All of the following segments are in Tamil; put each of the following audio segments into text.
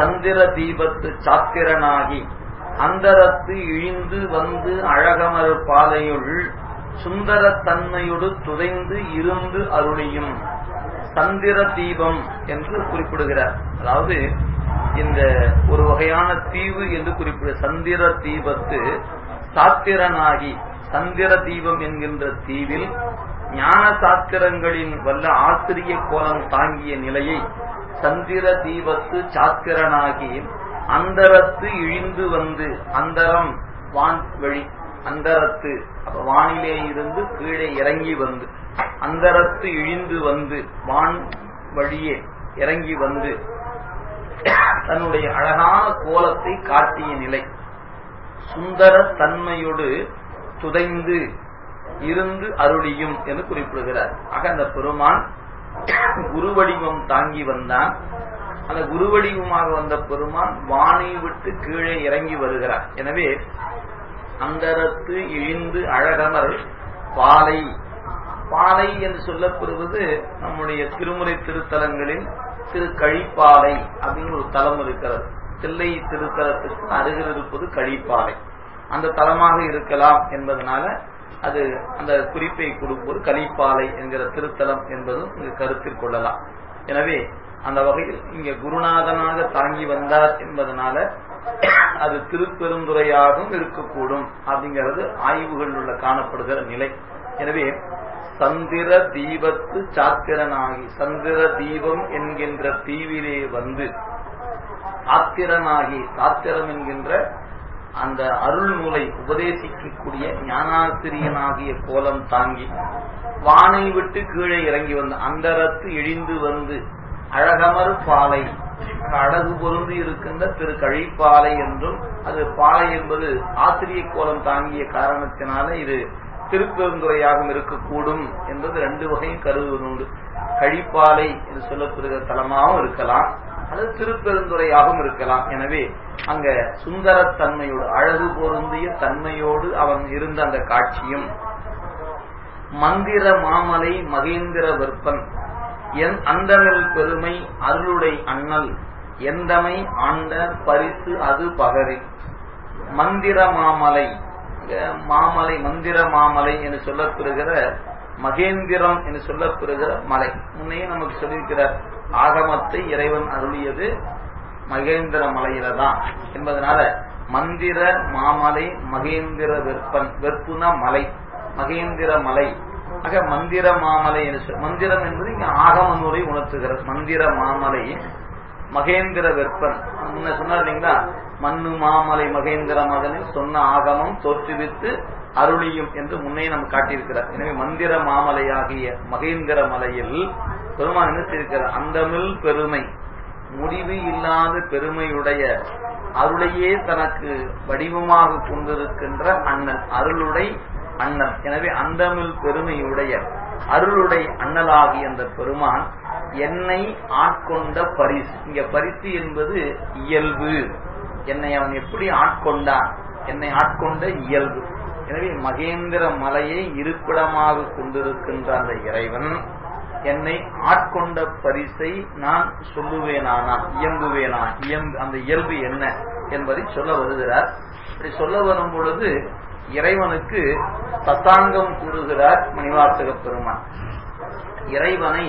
சந்திர தீபத்து சாத்திரனாகி அந்தரத்து இழிந்து வந்து அழகமர் பாதையுள் சுந்தர தன்மையோடு துதைந்து இருந்து அருளியும் சந்திர தீபம் என்று குறிப்பிடுகிறார் அதாவது இந்த ஒரு வகையான தீவு என்று குறிப்பிட சந்திர தீபத்து சாத்திரனாகி சந்திர தீபம் என்கின்ற தீவில் ஞான சாத்திரங்களின் வல்ல ஆசிரிய கோலம் தாங்கிய நிலையை சந்திர தீபத்து சாத்திரனாகி அந்தரத்து இழிந்து வந்து அந்தரம் வான் வழி அந்தரத்து அப்ப வானிலே இருந்து கீழே இறங்கி வந்து அந்தரத்து இழிந்து வந்து வான் வழியே இறங்கி வந்து தன்னுடைய அழகான கோலத்தை காட்டிய நிலை சுந்தர தன்மையோடு துதைந்து இருந்து அருளியும் என்று குறிப்பிடுகிறார் ஆக அந்த பெருமான் குருவடிவம் தாங்கி வந்தான் அந்த குருவடிவமாக வந்த பெருமான் வானை விட்டு கீழே இறங்கி வருகிறார் எனவே அந்தரத்து இழிந்து அழகமர் பாலை பாலை என்று சொல்லப்படுவது நம்முடைய திருமுறை திருத்தலங்களில் திரு கழிப்பாலை அப்படின்னு ஒரு தலம் இருக்கிறது தில்லை திருத்தலத்துக்கு அருகில் இருப்பது கழிப்பாலை அந்த தலமாக இருக்கலாம் என்பதனால அது அந்த குறிப்பை கொடுப்பது கலிப்பாலை என்கிற திருத்தலம் என்பதும் இங்கு கருத்தில் கொள்ளலாம் எனவே அந்த வகையில் இங்க குருநாதனாக தாங்கி வந்தார் என்பதனால அது திருப்பெருந்துறையாகவும் இருக்கக்கூடும் அப்படிங்கிறது ஆய்வுகள் உள்ள காணப்படுகிற நிலை எனவே சந்திர தீபத்து சாத்திரனாகி சந்திர தீபம் என்கின்ற தீவிலே வந்து சாத்திரனாகி சாத்திரம் என்கின்ற அந்த அருள் நூலை உபதேசிக்கக்கூடிய ஞானாசிரியனாகிய கோலம் தாங்கி வானை விட்டு கீழே இறங்கி வந்த அந்தரத்து இழிந்து வந்து அழகமர் பாலை அழகு பொருந்தி இருக்கின்ற திரு கழிப்பாலை என்றும் அது பாலை என்பது ஆசிரிய கோலம் தாங்கிய காரணத்தினால இது திருப்பெருந்துறையாகவும் இருக்கக்கூடும் என்பது ரெண்டு வகையும் கருதுவதுண்டு கழிப்பாலை என்று சொல்லப்படுகிற தலமாகவும் இருக்கலாம் அல்லது திருப்பெருந்துறையாகவும் இருக்கலாம் எனவே அங்க சுந்தரத்தன்மையோடு அழகு பொருந்திய தன்மையோடு அவன் இருந்த அந்த காட்சியும் மந்திர மாமலை மகேந்திர வெப்பன் என் அந்தமில் பெருமை அருளுடை அண்ணல் எந்தமை ஆண்ட பரிசு அது பகரி மந்திர மாமலை மாமலை மந்திர மாமலை என்று சொல்லப்பெறுகிற மகேந்திரம் என்று சொல்லப்பெறுகிற மலை முன்னையே நமக்கு சொல்லியிருக்கிறார் ஆகமத்தை இறைவன் அருளியது மகேந்திர மலையில தான் என்பதனால மந்திர மாமலை மகேந்திர வெப்பன் வெப்புன மலை மகேந்திர மலை ஆக மந்திர மாமலை என்று மந்திரம் என்பது இங்க ஆகம நூலை உணர்த்துகிறது மந்திர மாமலை மகேந்திர வெப்பன் முன்ன சொன்னார் இல்லைங்களா மண்ணு மாமலை மகேந்திர மகனில் சொன்ன ஆகமம் தோற்றுவித்து அருளியும் என்று முன்னே நம்ம காட்டியிருக்கிறார் எனவே மந்திர மாமலையாகிய மகேந்திர மலையில் பெருமான் என்ன செய்திருக்கிறார் அந்தமில் பெருமை முடிவு இல்லாத பெருமையுடைய அருளையே தனக்கு வடிவமாக கொண்டிருக்கின்ற அண்ணன் அருளுடை அண்ணன் எனவே அந்தமில் பெருமையுடைய அருளுடை அண்ணலாகிய அந்த பெருமான் என்னை ஆட்கொண்ட பரிசு இங்க பரிசு என்பது இயல்பு என்னை அவன் எப்படி ஆட்கொண்டான் என்னை ஆட்கொண்ட இயல்பு எனவே மகேந்திர மலையை இருப்பிடமாக கொண்டிருக்கின்ற அந்த இறைவன் என்னை ஆட்கொண்ட பரிசை நான் சொல்லுவேனானா இயம்புவேனா இயம்பு அந்த இயல்பு என்ன என்பதை சொல்ல வருகிறார் இப்படி சொல்ல வரும் பொழுது இறைவனுக்கு தத்தாங்கம் கூறுகிறார் மணிவாசக பெருமான் இறைவனை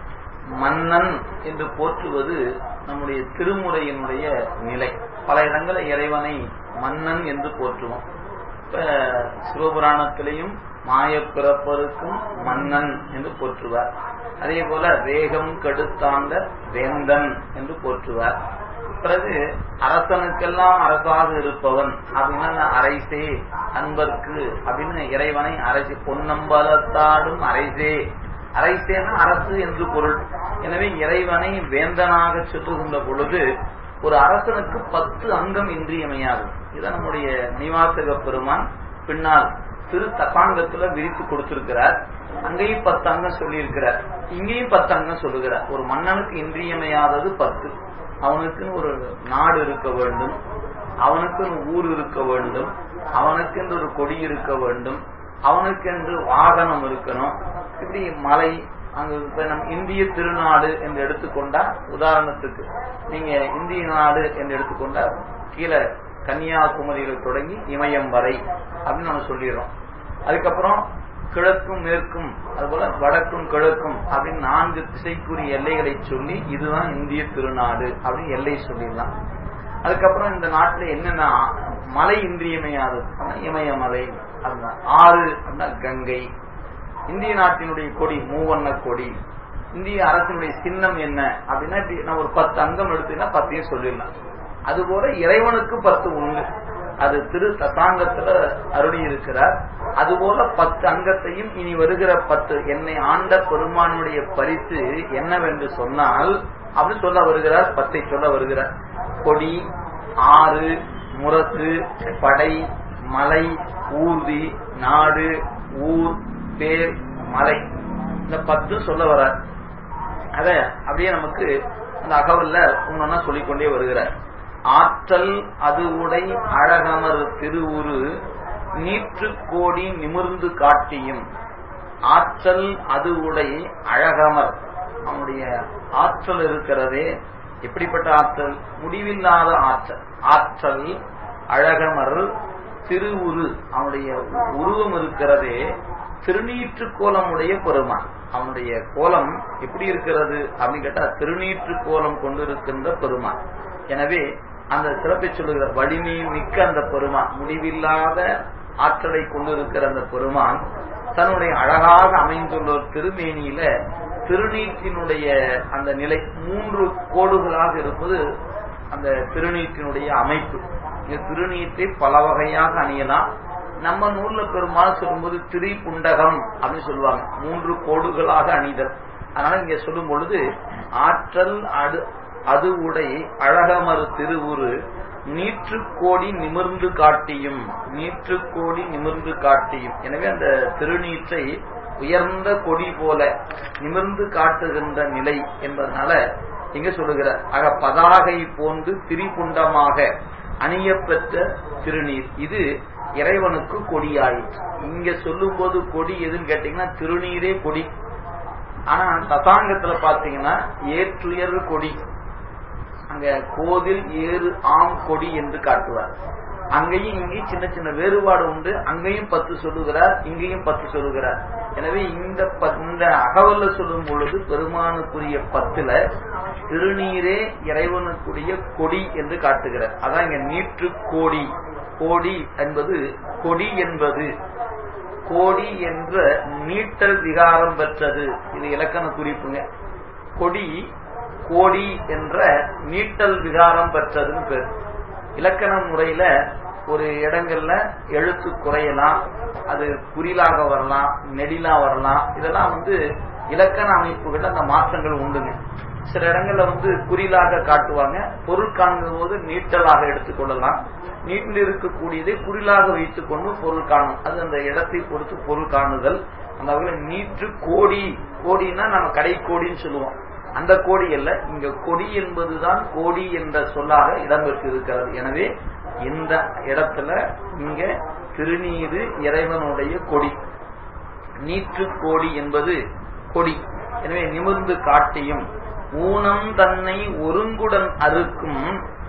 மன்னன் என்று போற்றுவது நம்முடைய திருமுறையினுடைய நிலை பல இடங்களில் இறைவனை மன்னன் என்று போற்றுவோம் இப்ப சிவபுராணத்திலையும் மாய பிறப்பருக்கும் மன்னன் என்று போற்றுவார் அதே போல வேகம் கெடுத்தாண்ட வேந்தன் என்று போற்றுவார் பிறகு அரசனுக்கெல்லாம் அரசாக இருப்பவன் அப்படின்னா அரைசே அன்பர்க்கு அப்படின்னு இறைவனை அரசு பொன்னம்பலத்தாடும் அரைசே அரைசேன அரசு என்று பொருள் எனவே இறைவனை வேந்தனாக சொல்லுகின்ற பொழுது ஒரு அரசனுக்கு பத்து அங்கம் இன்றியமையாது இதை நம்முடைய மணிவாசக பெருமான் பின்னால் திரு தசாங்கத்துல விரித்து கொடுத்திருக்கிறார் அங்கேயும் பத்து அங்கம் சொல்லியிருக்கிறார் இங்கேயும் பத்து அங்கம் சொல்லுகிறார் ஒரு மன்னனுக்கு இன்றியமையாதது பத்து அவனுக்குன்னு ஒரு நாடு இருக்க வேண்டும் அவனுக்குன்னு ஊர் இருக்க வேண்டும் அவனுக்கென்று ஒரு கொடி இருக்க வேண்டும் அவனுக்கென்று வாகனம் இருக்கணும் இப்படி மலை அங்க இப்ப நம் இந்திய திருநாடு என்று எடுத்துக்கொண்டா உதாரணத்துக்கு நீங்க இந்திய நாடு என்று எடுத்துக்கொண்டா கீழே கன்னியாகுமரியில தொடங்கி இமயம் வரை அப்படின்னு நம்ம சொல்லிடுறோம் அதுக்கப்புறம் கிழக்கும் மேற்கும் அதுபோல வடக்கும் கிழக்கும் அப்படின்னு நான்கு திசைக்குரிய எல்லைகளை சொல்லி இதுதான் இந்திய திருநாடு அப்படின்னு எல்லை சொல்லிடலாம் அதுக்கப்புறம் இந்த நாட்டுல என்னென்ன மலை இன்றியமையாதது அப்படின்னா இமயமலை அதுதான் ஆறு அப்படின்னா கங்கை இந்திய நாட்டினுடைய கொடி மூவண்ண கொடி இந்திய அரசினுடைய சின்னம் என்ன அப்படின்னா இப்படி நான் ஒரு பத்து அங்கம் எடுத்தீங்கன்னா பத்தையும் சொல்லிடலாம் அதுபோல இறைவனுக்கு பத்து உண்டு அது திரு தசாங்கத்துல அருளி இருக்கிறார் அதுபோல பத்து அங்கத்தையும் இனி வருகிற பத்து என்னை ஆண்ட பெருமானுடைய பரிசு என்னவென்று சொன்னால் அப்படி சொல்ல வருகிறார் பத்தை சொல்ல வருகிறார் கொடி ஆறு முரசு படை மலை ஊர்தி நாடு ஊர் பேர் மலை இந்த பத்து சொல்ல வர்றார் அத அப்படியே நமக்கு அந்த அகவல்ல ஒன்னொன்னா சொல்லிக்கொண்டே வருகிறார் ஆற்றல் அது உடை அழகமர் திருவுரு நீற்று கோடி நிமிர்ந்து காட்டியும் ஆற்றல் அது உடை அழகமர் அவனுடைய ஆற்றல் இருக்கிறதே எப்படிப்பட்ட ஆற்றல் முடிவில்லாத ஆற்றல் ஆற்றல் அழகமர் திருவுரு அவனுடைய உருவம் இருக்கிறதே திருநீற்று கோலமுடைய பெருமான் அவனுடைய கோலம் எப்படி இருக்கிறது அப்படின்னு கேட்டா திருநீற்று கோலம் கொண்டிருக்கின்ற பெருமான் எனவே அந்த சிறப்பை சொல்லுகிற வலிமை மிக்க அந்த பெருமான் முடிவில்லாத ஆற்றலை கொண்டிருக்கிற அந்த பெருமான் தன்னுடைய அழகாக அமைந்துள்ள ஒரு திருமேனியில திருநீற்றினுடைய அந்த நிலை மூன்று கோடுகளாக இருப்பது அந்த திருநீற்றினுடைய அமைப்பு இந்த திருநீற்றை பல வகையாக அணியலாம் நம்ம நூல்ல பெரும்பாலும் சொல்லும்போது திரிபுண்டகம் அப்படின்னு சொல்லுவாங்க மூன்று கோடுகளாக அணிதல் அதனால இங்க சொல்லும் பொழுது ஆற்றல் அடு அது உடை அழகமறு திருவுரு நீற்று கோடி நிமிர்ந்து காட்டியும் நீற்று கோடி நிமிர்ந்து காட்டியும் எனவே அந்த திருநீற்றை உயர்ந்த கொடி போல நிமிர்ந்து காட்டுகின்ற நிலை என்பதனால இங்க சொல்லுகிற ஆக பதாகை போன்று திரிபுண்டமாக அணியப்பெற்ற திருநீர் இது இறைவனுக்கு கொடியாயிற்று இங்க சொல்லும் போது கொடி எதுன்னு கேட்டீங்கன்னா திருநீரே கொடி ஆனா தசாங்கத்துல பாத்தீங்கன்னா ஏற்றுயர் கொடி அங்க கோதில் ஏறு ஆம் கொடி என்று காட்டுவார் அங்கேயும் இங்கேயும் சின்ன சின்ன வேறுபாடு உண்டு அங்கேயும் பத்து சொல்லுகிறார் இங்கேயும் பத்து சொல்லுகிறார் எனவே இந்த இந்த அகவல்ல சொல்லும் பொழுது பெருமானுக்குரிய பத்துல திருநீரே இறைவனுக்குரிய கொடி என்று காட்டுகிறார் அதான் இங்க நீற்று கோடி கோடி என்பது கொடி என்பது கோடி என்ற நீட்டல் விகாரம் பெற்றது இது இலக்கண குறிப்புங்க கொடி கோடி என்ற நீட்டல் விகாரம் பெற்றதுன்னு பேர் இலக்கண முறையில ஒரு இடங்கள்ல எழுத்து குறையலாம் அது குறிலாக வரலாம் நெடிலா வரலாம் இதெல்லாம் வந்து இலக்கண அமைப்புகள்ல அந்த மாற்றங்கள் உண்டுங்க சில இடங்கள்ல வந்து குறிலாக காட்டுவாங்க பொருள் காணும் போது நீட்டலாக எடுத்துக்கொள்ளலாம் நீட்டில் இருக்கக்கூடியதை குறிலாக வைத்துக் கொண்டு பொருள் காணும் அது அந்த இடத்தை பொறுத்து பொருள் காணுதல் அந்த வகையில் நீற்று கோடி கோடின்னா நம்ம கடை கோடின்னு சொல்லுவோம் அந்த கோடி அல்ல இங்க கொடி என்பதுதான் கோடி என்ற சொல்லாக இடம்பெற்று இருக்கிறது எனவே இந்த இடத்துல இங்க திருநீரு இறைவனுடைய கொடி நீற்று கோடி என்பது கொடி எனவே நிமிர்ந்து காட்டியும் ஊனம் தன்னை ஒருங்குடன் அறுக்கும்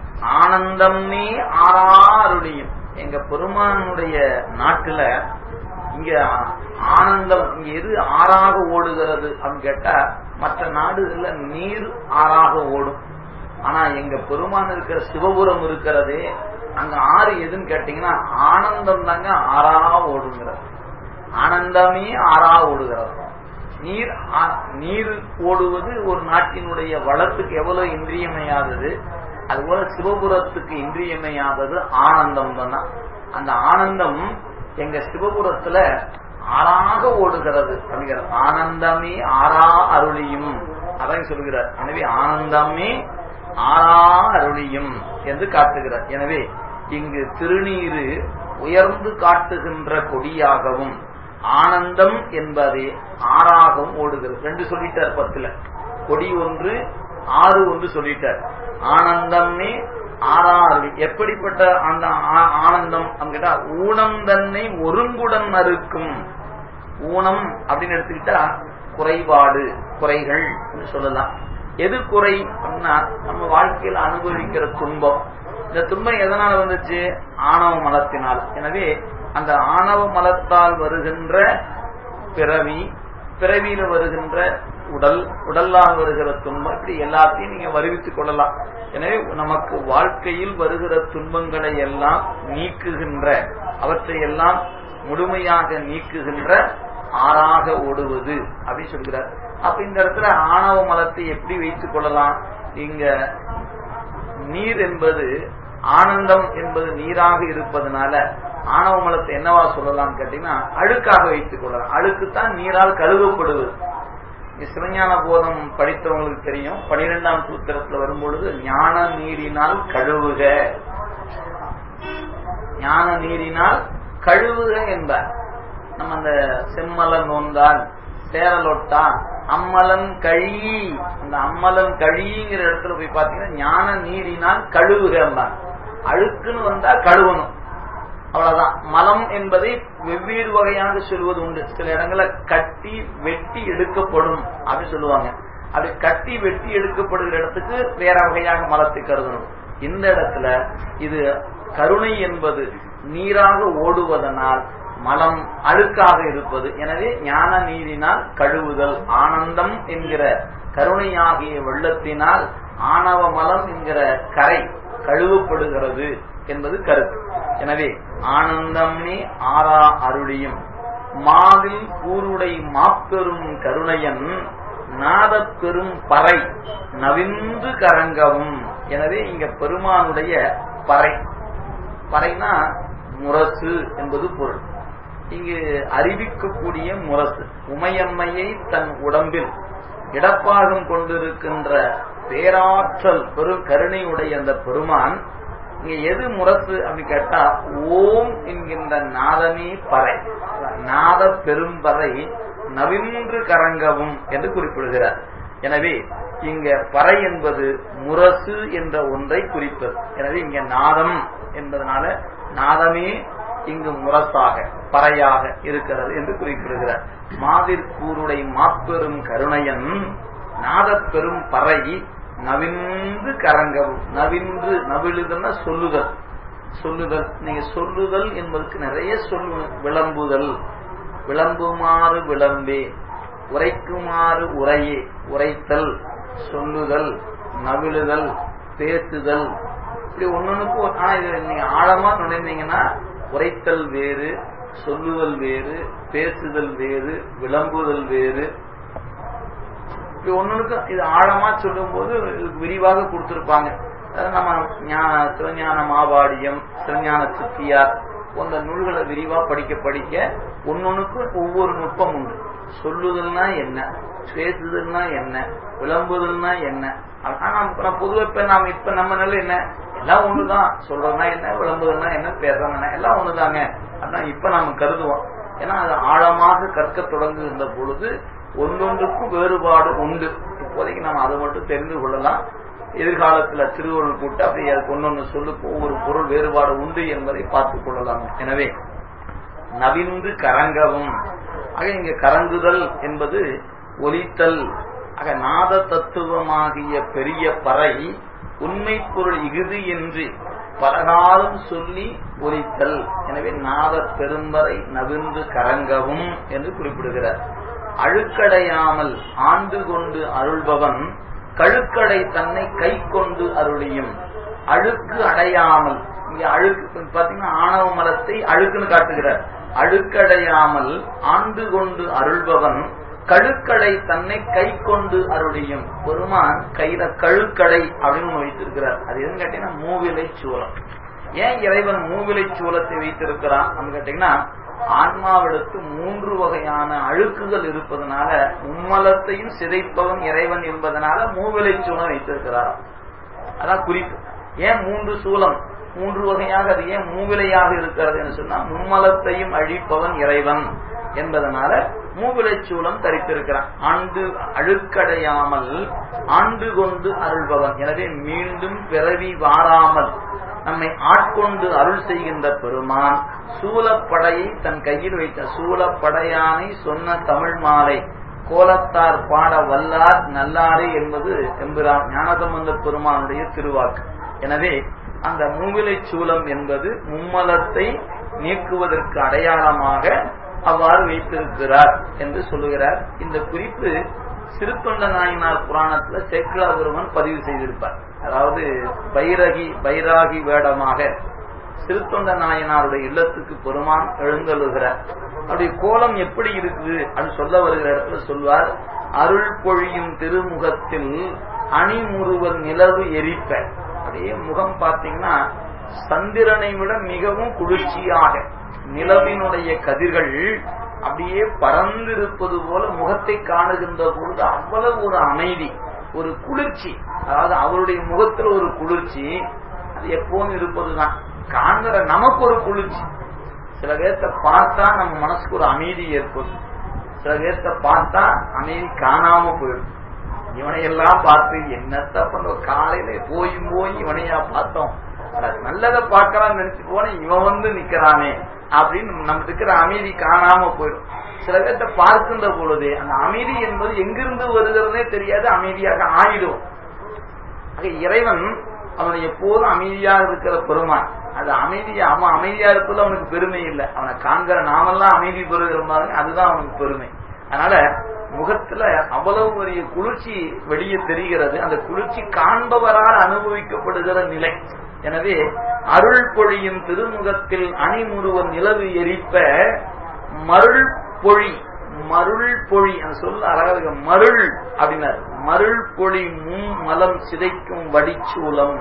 ஆனந்தமே ஆறாருடையும் எங்க பெருமானுடைய நாட்டுல இங்க ஆனந்தம் இங்க எது ஆறாக ஓடுகிறது அப்படின்னு கேட்டா மற்ற நாடுகள்ல நீர் ஆறாக ஓடும் ஆனா எங்க பெருமான் இருக்கிற சிவபுரம் இருக்கிறதே அங்க ஆறு எதுன்னு கேட்டீங்கன்னா ஆனந்தம் தாங்க ஆறா ஓடுங்கிறது ஆனந்தமே ஆறா ஓடுகிறது நீர் நீர் ஓடுவது ஒரு நாட்டினுடைய வளத்துக்கு எவ்வளவு இன்றியமையாதது அதுபோல சிவபுரத்துக்கு இன்றியமையாதது ஆனந்தம் தான் அந்த ஆனந்தம் எங்க சிவபுரத்துல ஆறாக ஓடுகிறது அப்படிங்கிற ஆனந்தமே ஆறா அருளியும் அதான் சொல்கிறார் எனவே ஆனந்தமே ஆறா அருளியும் என்று காட்டுகிறார் எனவே இங்கு திருநீரு உயர்ந்து காட்டுகின்ற கொடியாகவும் ஆனந்தம் என்பதே ஆறாகவும் ஓடுகிறது ரெண்டு சொல்லிட்டார் பத்துல கொடி ஒன்று ஆறு ஒன்று சொல்லிட்டார் ஆனந்தமே ஆறாறு எப்படிப்பட்ட அந்த ஆனந்தம் கேட்டா ஊனம் தன்னை ஒருங்குடன் அறுக்கும் ஊனம் அப்படின்னு எடுத்துக்கிட்டா குறைபாடு குறைகள் சொல்லலாம் எது குறை அப்படின்னா நம்ம வாழ்க்கையில் அனுபவிக்கிற துன்பம் இந்த துன்பம் எதனால வந்துச்சு ஆணவ மலத்தினால் எனவே அந்த ஆணவ மலத்தால் வருகின்ற பிறவி பிறவியில வருகின்ற உடல் உடல்லால் வருகிற துன்பம் இப்படி எல்லாத்தையும் நீங்க வருவித்துக் கொள்ளலாம் எனவே நமக்கு வாழ்க்கையில் வருகிற துன்பங்களை எல்லாம் நீக்குகின்ற அவற்றை எல்லாம் முழுமையாக நீக்குகின்ற ஆறாக ஓடுவது அப்படின்னு சொல்கிறார் அப்ப இந்த இடத்துல ஆணவ மலத்தை எப்படி வைத்துக் கொள்ளலாம் இங்க நீர் என்பது ஆனந்தம் என்பது நீராக இருப்பதனால ஆணவ மலத்தை என்னவா சொல்லலாம் கேட்டீங்கன்னா அழுக்காக வைத்துக் கொள்ளலாம் அழுக்குத்தான் நீரால் கழுவப்படுவது சிவஞான போதம் படித்தவங்களுக்கு தெரியும் பனிரெண்டாம் சூத்திரத்துல வரும்பொழுது ஞான நீரினால் கழுவுக ஞான நீரினால் கழுவுக என்பார் நம்ம அந்த செம்மலன் நோந்தால் சேரலொட்டா அம்மலன் கழி அந்த அம்மலன் கழிங்கிற இடத்துல போய் பாத்தீங்கன்னா ஞான நீரினால் கழுவுக என்பார் அழுக்குன்னு வந்தா கழுவணும் அவ்வளவுதான் மலம் என்பதை வெவ்வேறு வகையாக சொல்வது உண்டு சில இடங்கள கட்டி வெட்டி எடுக்கப்படும் அப்படின்னு சொல்லுவாங்க அப்படி கட்டி வெட்டி எடுக்கப்படுகிற இடத்துக்கு வேற வகையாக மலத்தை கருதணும் இந்த இடத்துல இது கருணை என்பது நீராக ஓடுவதனால் மலம் அழுக்காக இருப்பது எனவே ஞான நீரினால் கழுவுதல் ஆனந்தம் என்கிற கருணையாகிய வெள்ளத்தினால் ஆணவ மலம் என்கிற கரை கழுவப்படுகிறது என்பது கருத்து எனவே ஆனந்தம்னே ஆறா அருளியும் மாவில் கூருடை மாப்பெரும் கருணையன் நாதப் பெரும் பறை நவிந்து கரங்கவும் எனவே இங்க பெருமானுடைய பறை பறைனா முரசு என்பது பொருள் இங்கு அறிவிக்கக்கூடிய முரசு உமையம்மையை தன் உடம்பில் இடப்பாகம் கொண்டிருக்கின்ற பேராற்றல் பெரும் கருணையுடைய அந்த பெருமான் இங்க எது முரசு அப்படின்னு கேட்டா ஓம் என்கின்ற நாதமே பறை நாத பெரும்பறை நவின்று கரங்கவும் என்று குறிப்பிடுகிறார் எனவே இங்க பறை என்பது முரசு என்ற ஒன்றை குறிப்பது எனவே இங்க நாதம் என்பதனால நாதமே இங்கு முரசாக பறையாக இருக்கிறது என்று குறிப்பிடுகிறார் மாதிற்கூருடை மாப்பெரும் கருணையன் நாதப்பெரும் பறை நவின்று கரங்கவும் நவின்று நவிழுதல்னா சொல்லுதல் சொல்லுதல் நீங்க சொல்லுதல் என்பதற்கு நிறைய சொல்லு விளம்புதல் விளம்புமாறு விளம்பே உரைக்குமாறு உரையே உரைத்தல் சொல்லுதல் நவிழுதல் பேசுதல் இப்படி ஒன்னொன்னுக்கு ஆனா இது நீங்க ஆழமா நுழைந்தீங்கன்னா உரைத்தல் வேறு சொல்லுதல் வேறு பேசுதல் வேறு விளம்புதல் வேறு இப்படி ஒண்ணுக்கு இது ஆழமா சொல்லும் போது விரிவாக கொடுத்திருப்பாங்க நம்ம சிவஞான மாபாடியம் சிவஞான சித்தியார் போன்ற நூல்களை விரிவா படிக்க படிக்க ஒன்னொன்னுக்கு ஒவ்வொரு நுட்பம் உண்டு சொல்லுதல்னா என்ன பேசுதல்னா என்ன விளம்புதல்னா என்ன ஆனா பொதுவாக இப்ப நாம இப்ப நம்ம நிலை என்ன எல்லாம் ஒண்ணுதான் சொல்றதுனா என்ன விளம்புதல்னா என்ன பேசுறதுனா எல்லாம் ஒண்ணுதாங்க அதான் இப்ப நாம கருதுவோம் ஏன்னா அது ஆழமாக கற்க தொடங்குகின்ற பொழுது ஒன்றொன்றுக்கும் வேறுபாடு உண்டு இப்போதைக்கு நாம் அதை மட்டும் தெரிந்து கொள்ளலாம் எதிர்காலத்துல திருவள்ளுவர் கூட்டு அப்படி அதுக்கு ஒன்னொன்னு சொல்லுக்கு ஒவ்வொரு பொருள் வேறுபாடு உண்டு என்பதை பார்த்துக் கொள்ளலாம் எனவே நவிந்து கரங்கவும் ஆக இங்க கரங்குதல் என்பது ஒலித்தல் ஆக நாத தத்துவமாகிய பெரிய பறை உண்மை பொருள் இகுது என்று பலகாலம் சொல்லி ஒலித்தல் எனவே நாத பெரும்பறை நவிந்து கரங்கவும் என்று குறிப்பிடுகிறார் அழுக்கடையாமல் ஆண்டு கொண்டு அருள்பவன் கழுக்கடை தன்னை கை கொண்டு அருளியும் அழுக்கு அடையாமல் இங்க அழுக்கு பாத்தீங்கன்னா ஆணவ மலத்தை அழுக்குன்னு காட்டுகிறார் அழுக்கடையாமல் ஆண்டு கொண்டு அருள்பவன் கழுக்கடை தன்னை கை கொண்டு அருளியும் பெருமான் கையில கழுக்கடை அப்படின்னு வைத்திருக்கிறார் அது எதுன்னு கேட்டீங்கன்னா மூவிலை சூலம் ஏன் இறைவன் மூவிலை சூலத்தை வைத்திருக்கிறான் அப்படின்னு கேட்டீங்கன்னா ஆன்மாவிடத்து மூன்று வகையான அழுக்குகள் இருப்பதனால மும்மலத்தையும் சிதைப்பவன் இறைவன் என்பதனால மூவிலை சூலம் வைத்திருக்கிறார் அதான் குறிப்பு ஏன் மூன்று சூலம் மூன்று வகையாக அது ஏன் மூவிலையாக இருக்கிறது என்று சொன்னா மும்மலத்தையும் அழிப்பவன் இறைவன் என்பதனால மூவிலை சூலம் தரித்திருக்கிறான் ஆண்டு அழுக்கடையாமல் ஆண்டு கொண்டு அருள்பவன் எனவே மீண்டும் பிறவி வாராமல் நம்மை ஆட்கொண்டு அருள் செய்கின்ற பெருமான் சூலப்படையை தன் கையில் வைத்த சூலப்படையானை சொன்ன தமிழ் மாலை கோலத்தார் பாட வல்லார் நல்லாரே என்பது எம்பிரான் ஞானசம்பந்த பெருமானுடைய திருவாக்கு எனவே அந்த மூவிலை சூலம் என்பது மும்மலத்தை நீக்குவதற்கு அடையாளமாக அவ்வாறு வைத்திருக்கிறார் என்று சொல்லுகிறார் இந்த குறிப்பு சிறுத்தொண்ட நாயனார் புராணத்துல சேக்கிரா பெருமன் பதிவு செய்திருப்பார் அதாவது பைரகி பைராகி வேடமாக சிறுத்தொண்ட நாயனாருடைய இல்லத்துக்கு பெருமான் எழுந்தழுகிறார் அப்படி கோலம் எப்படி இருக்குது அப்படின்னு சொல்ல வருகிற இடத்துல சொல்வார் அருள் பொழியும் திருமுகத்தில் அணிமுறுவல் நிலவு எரிப்ப அப்படியே முகம் பார்த்தீங்கன்னா சந்திரனை விட மிகவும் குளிர்ச்சியாக நிலவினுடைய கதிர்கள் அப்படியே பறந்திருப்பது போல முகத்தை காணுகின்ற பொழுது அவ்வளவு ஒரு அமைதி ஒரு குளிர்ச்சி அதாவது அவருடைய முகத்தில் ஒரு குளிர்ச்சி அது எப்பவும் இருப்பதுதான் காண்கிற நமக்கு ஒரு குளிர்ச்சி சில பேர்த்த பார்த்தா நம்ம மனசுக்கு ஒரு அமைதி ஏற்படும் சில பேர்த்த பார்த்தா அமைதி காணாம போயிடும் இவனையெல்லாம் பார்த்து என்னத்த பண்ண காலையில போய் போய் இவனையா பார்த்தோம் நல்லதை பார்க்கலாம் நினைச்சு போன இவன் வந்து நிக்கிறானே அப்படின்னு நமக்கு இருக்கிற அமைதி காணாம போயிடும் சில பேர்த்த பார்க்கின்ற பொழுது அந்த அமைதி என்பது எங்கிருந்து வருகிறதே தெரியாது அமைதியாக ஆயிடும் ஆக இறைவன் அவன் எப்போதும் அமைதியாக இருக்கிற பெருமான் அது அமைதியா அவன் அமைதியா இருப்பது அவனுக்கு பெருமை இல்லை அவனை காண்கிற நாமெல்லாம் அமைதி பெறுகிறோம் அதுதான் அவனுக்கு பெருமை அதனால முகத்துல அவ்வளவு பெரிய குளிர்ச்சி வெளியே தெரிகிறது அந்த குளிர்ச்சி காண்பவரால் அனுபவிக்கப்படுகிற நிலை எனவே அருள் பொழியும் திருமுகத்தில் அணிமுருவன் நிலவு எரிப்ப மருள் பொழி மருள் பொழி அந்த சொல்ல அழகாக மருள் அப்படின்னார் மருள் பொழி மும் மலம் சிதைக்கும் வடிச்சூலம்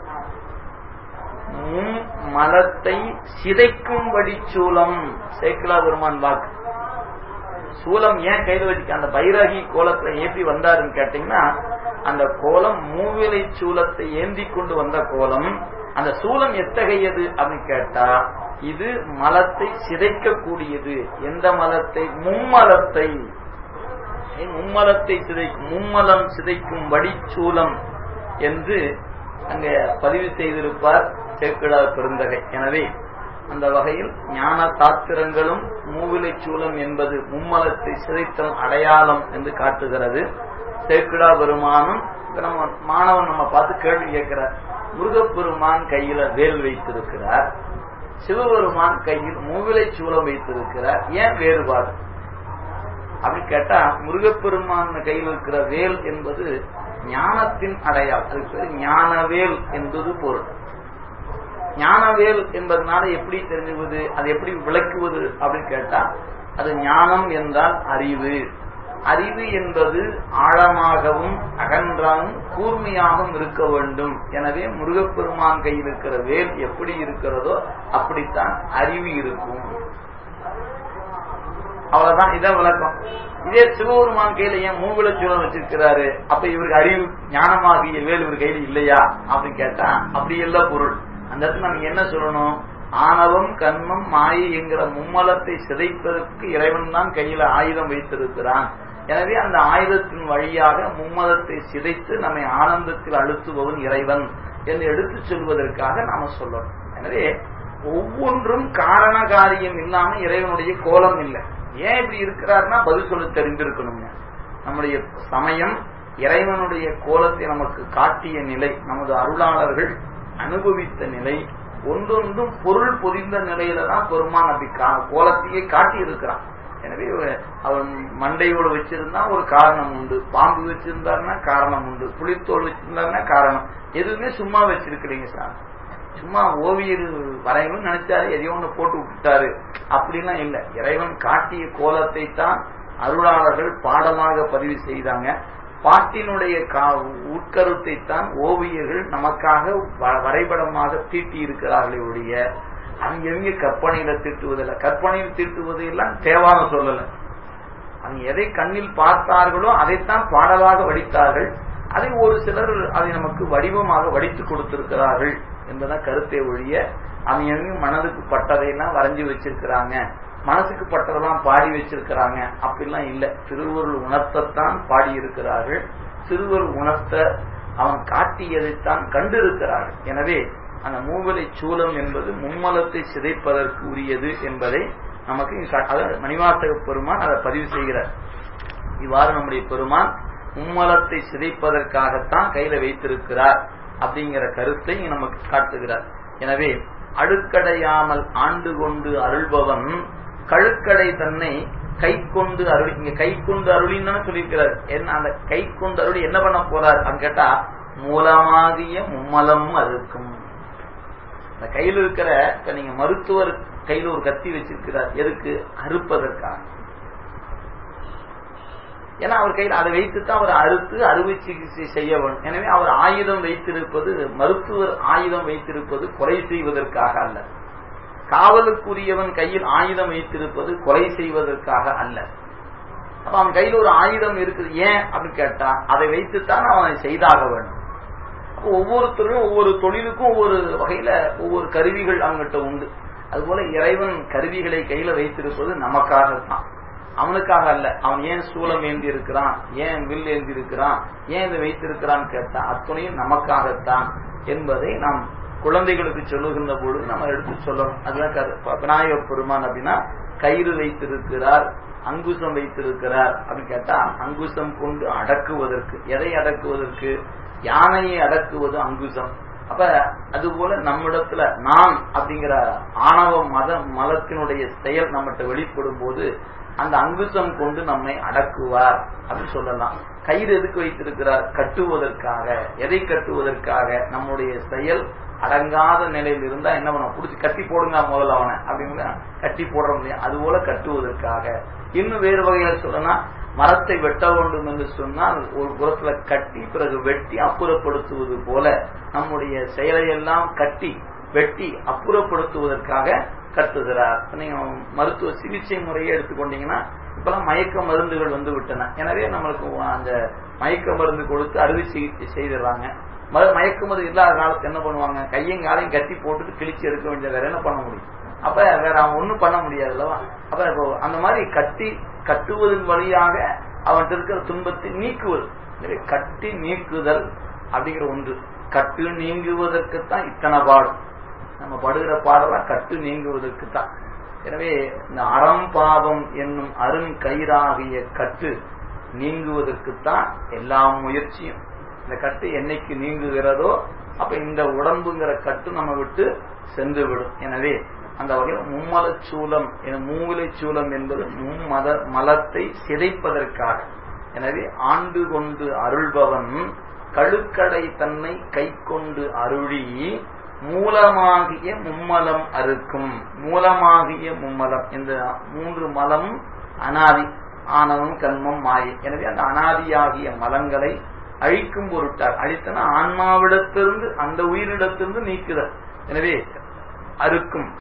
மும் மலத்தை சிதைக்கும் வடிச்சூலம் சேக்கிலா பெருமான் வாக்கு சூலம் ஏன் கையில் வச்சுக்க அந்த பைரகி கோலத்துல ஏற்றி வந்தாருன்னு கேட்டீங்கன்னா அந்த கோலம் மூவிலை சூலத்தை ஏந்தி கொண்டு வந்த கோலம் அந்த சூலம் எத்தகையது அப்படின்னு கேட்டா இது மலத்தை சிதைக்கக்கூடியது எந்த மலத்தை மும்மலத்தை மும்மலத்தை சிதைக்கும் மும்மலம் சிதைக்கும் வடிச்சூலம் என்று அங்க பதிவு செய்திருப்பார் சேக்கிழார் பெருந்தகை எனவே அந்த வகையில் ஞான சாத்திரங்களும் மூவிலை சூலம் என்பது மும்மலத்தை சிதைத்தல் அடையாளம் என்று காட்டுகிறது சேக்கிழா பெருமானும் நம்ம மாணவன் நம்ம பார்த்து கேள்வி கேட்கிறார் முருகப்பெருமான் கையில வேல் வைத்திருக்கிறார் சிவபெருமான் கையில் மூவிலை சூலம் வைத்திருக்கிறார் ஏன் வேறுபாடு அப்படி கேட்டா முருகப்பெருமான் கையில் இருக்கிற வேல் என்பது ஞானத்தின் அடையாளம் அதுக்கு பேர் ஞானவேல் என்பது பொருள் ஞானவேல் என்பதனால எப்படி தெரிஞ்சுவது அது எப்படி விளக்குவது அப்படின்னு கேட்டா அது ஞானம் என்றால் அறிவு அறிவு என்பது ஆழமாகவும் அகன்றாகவும் கூர்மையாகவும் இருக்க வேண்டும் எனவே முருகப்பெருமான் கையில் இருக்கிற வேல் எப்படி இருக்கிறதோ அப்படித்தான் அறிவு இருக்கும் அவ்வளவுதான் இதான் விளக்கம் இதே சிவபெருமான் கையில ஏன் மூவில சூழல் வச்சிருக்கிறாரு அப்ப இவருக்கு அறிவு ஞானமாகிய வேல் இவர் கையில் இல்லையா அப்படின்னு கேட்டா அப்படி இல்ல பொருள் அந்த இடத்துல நம்ம என்ன சொல்லணும் ஆணவம் கண்மம் மாயை என்கிற மும்மலத்தை சிதைப்பதற்கு இறைவன் தான் கையில ஆயுதம் வைத்திருக்கிறான் எனவே அந்த ஆயுதத்தின் வழியாக மும்மதத்தை சிதைத்து நம்மை ஆனந்தத்தில் அழுத்துபவன் இறைவன் என்று எடுத்து சொல்வதற்காக நாம சொல்லணும் எனவே ஒவ்வொன்றும் காரண காரியம் இல்லாம இறைவனுடைய கோலம் இல்லை ஏன் இப்படி இருக்கிறார்னா பதில் சொல்ல தெரிந்திருக்கணுங்க நம்முடைய சமயம் இறைவனுடைய கோலத்தை நமக்கு காட்டிய நிலை நமது அருளாளர்கள் அனுபவித்த நிலை ஒன்றொன்றும் பொருள் பொதிந்த நிலையில தான் பெருமான் அப்படி கோலத்தையே காட்டி இருக்கிறான் எனவே அவன் மண்டையோடு வச்சிருந்தா ஒரு காரணம் உண்டு பாம்பு வச்சிருந்தாருன்னா காரணம் உண்டு புளித்தோல் வச்சிருந்தாருன்னா காரணம் எதுவுமே சும்மா வச்சிருக்கிறீங்க சார் சும்மா ஓவியர் வரையணும்னு நினைச்சாரு எதையோ ஒண்ணு போட்டு விட்டுட்டாரு அப்படிலாம் இல்லை இறைவன் காட்டிய கோலத்தை தான் அருளாளர்கள் பாடமாக பதிவு செய்தாங்க பாட்டினுடைய உட்கருத்தை தான் ஓவியர்கள் நமக்காக வரைபடமாக தீட்டி இருக்கிறார்களே ஒழிய அங்கெங்க கற்பனையில தீட்டுவதில்லை கற்பனையில் தீட்டுவது எல்லாம் தேவான சொல்லல அவங்க எதை கண்ணில் பார்த்தார்களோ அதைத்தான் பாடலாக வடித்தார்கள் அதை ஒரு சிலர் அதை நமக்கு வடிவமாக வடித்து கொடுத்திருக்கிறார்கள் என்பதான் கருத்தை ஒழிய அவங்க மனதுக்கு பட்டதையெல்லாம் வரைஞ்சி வச்சிருக்கிறாங்க மனசுக்கு பட்டதெல்லாம் பாடி வச்சிருக்கிறாங்க அப்படிலாம் இல்லை திருவருள் உணர்த்தத்தான் பாடி இருக்கிறார்கள் திருவருள் உணர்த்த அவன் காட்டியதைத்தான் கண்டு இருக்கிறார்கள் எனவே அந்த மூவலை சூலம் என்பது மும்மலத்தை சிதைப்பதற்கு உரியது என்பதை நமக்கு மணிவாசக பெருமான் அதை பதிவு செய்கிறார் இவ்வாறு நம்முடைய பெருமான் மும்மலத்தை சிதைப்பதற்காகத்தான் கையில வைத்திருக்கிறார் அப்படிங்கிற கருத்தை நமக்கு காட்டுகிறார் எனவே அடுக்கடையாமல் ஆண்டு கொண்டு அருள்பவன் கழுக்கடை தன்னை கை கொண்டு அருளி இங்க கை கொண்டு அருளின்னு சொல்லியிருக்கிறார் என்ன அந்த கை கொண்டு அருளி என்ன பண்ண போறார் அப்படின்னு கேட்டா மூலமாகிய மும்மலம் அறுக்கும் இந்த கையில் இருக்கிற இப்ப நீங்க மருத்துவர் கையில் ஒரு கத்தி வச்சிருக்கிறார் எதுக்கு அறுப்பதற்காக ஏன்னா அவர் கையில் அதை வைத்துத்தான் அவர் அறுத்து அறுவை சிகிச்சை செய்ய வேண்டும் எனவே அவர் ஆயுதம் வைத்திருப்பது மருத்துவர் ஆயுதம் வைத்திருப்பது கொலை செய்வதற்காக அல்ல காவலுக்குரியவன் கையில் ஆயுதம் வைத்திருப்பது கொலை செய்வதற்காக அல்ல அப்ப அவன் கையில் ஒரு ஆயுதம் இருக்குது ஏன் அப்படின்னு கேட்டா அதை வைத்துத்தான் அவன் செய்தாக வேண்டும் அப்போ ஒவ்வொருத்தரும் ஒவ்வொரு தொழிலுக்கும் ஒவ்வொரு வகையில ஒவ்வொரு கருவிகள் அவங்ககிட்ட உண்டு அதுபோல இறைவன் கருவிகளை கையில வைத்திருப்பது நமக்காகத்தான் அவனுக்காக அல்ல அவன் ஏன் சூலம் ஏந்தி இருக்கிறான் ஏன் வில் ஏந்தி இருக்கிறான் ஏன் இதை வைத்திருக்கிறான் கேட்டா அத்துணையும் நமக்காகத்தான் என்பதை நாம் குழந்தைகளுக்கு சொல்லுகின்ற பொழுது நம்ம எடுத்து சொல்லணும் அதுதான் விநாயகர் பெருமான் அப்படின்னா கயிறு வைத்திருக்கிறார் அங்குசம் வைத்திருக்கிறார் அப்படின்னு கேட்டா அங்குசம் கொண்டு அடக்குவதற்கு எதை அடக்குவதற்கு யானையை அடக்குவது அங்குசம் அப்ப அது போல நம்மிடத்துல நான் அப்படிங்கிற ஆணவ மத மலத்தினுடைய செயல் நம்மகிட்ட வெளிப்படும் போது அந்த அங்குசம் கொண்டு நம்மை அடக்குவார் அப்படின்னு சொல்லலாம் கயிறு எதுக்கு வைத்திருக்கிறார் கட்டுவதற்காக எதை கட்டுவதற்காக நம்முடைய செயல் அடங்காத நிலையில் இருந்தா என்ன பண்ண புடிச்சு கட்டி போடுங்க முதல்ல அவனை அப்படிங்கிற கட்டி போடுற முடியும் அது போல கட்டுவதற்காக இன்னும் வேறு வகையில சொல்லனா மரத்தை வெட்ட வேண்டும் என்று சொன்னால் ஒரு புறத்துல கட்டி பிறகு வெட்டி அப்புறப்படுத்துவது போல நம்முடைய செயலையெல்லாம் கட்டி வெட்டி அப்புறப்படுத்துவதற்காக கட்டுகிறார் நீங்க மருத்துவ சிகிச்சை முறையை எடுத்துக்கொண்டீங்கன்னா இப்பெல்லாம் மயக்க மருந்துகள் வந்து விட்டன எனவே நம்மளுக்கு அந்த மயக்க மருந்து கொடுத்து அறுவை சிகிச்சை செய்திடுறாங்க மயக்க மருந்து இல்லாத காலத்து என்ன பண்ணுவாங்க கையும் காலையும் கட்டி போட்டுட்டு கிழிச்சு எடுக்க வேண்டிய வேற என்ன பண்ண முடியும் அப்ப வேற அவன் ஒண்ணும் பண்ண முடியாது அல்லவா அப்ப இப்போ அந்த மாதிரி கட்டி கட்டுவதன் வழியாக அவன் இருக்கிற துன்பத்தை நீக்குவது எனவே கட்டி நீக்குதல் அப்படிங்கிற ஒன்று கட்டு நீங்குவதற்குத்தான் இத்தனை பாடும் நம்ம படுகிற பாடலாம் கட்டு நீங்குவதற்கு தான் எனவே இந்த அறம் பாவம் என்னும் அருண் கயிறாகிய கட்டு நீங்குவதற்குத்தான் எல்லா முயற்சியும் இந்த கட்டு என்னைக்கு நீங்குகிறதோ அப்ப இந்த உடம்புங்கிற கட்டு நம்ம விட்டு சென்று விடும் எனவே அந்த வகையில் மும்மலச்சூலம் மூவிலை சூலம் என்பது மும்மத மலத்தை சிதைப்பதற்காக எனவே ஆண்டு கொண்டு அருள்பவன் கழுக்கடை தன்னை கை கொண்டு அருளி மூலமாகிய மும்மலம் அறுக்கும் மூலமாகிய மும்மலம் இந்த மூன்று மலம் அனாதி ஆணவம் கண்மம் மாயை எனவே அந்த அனாதியாகிய மலங்களை அழிக்கும் பொருட்டார் அழித்தன ஆன்மாவிடத்திலிருந்து அந்த உயிரிடத்திலிருந்து நீக்குதல் எனவே அறுக்கும்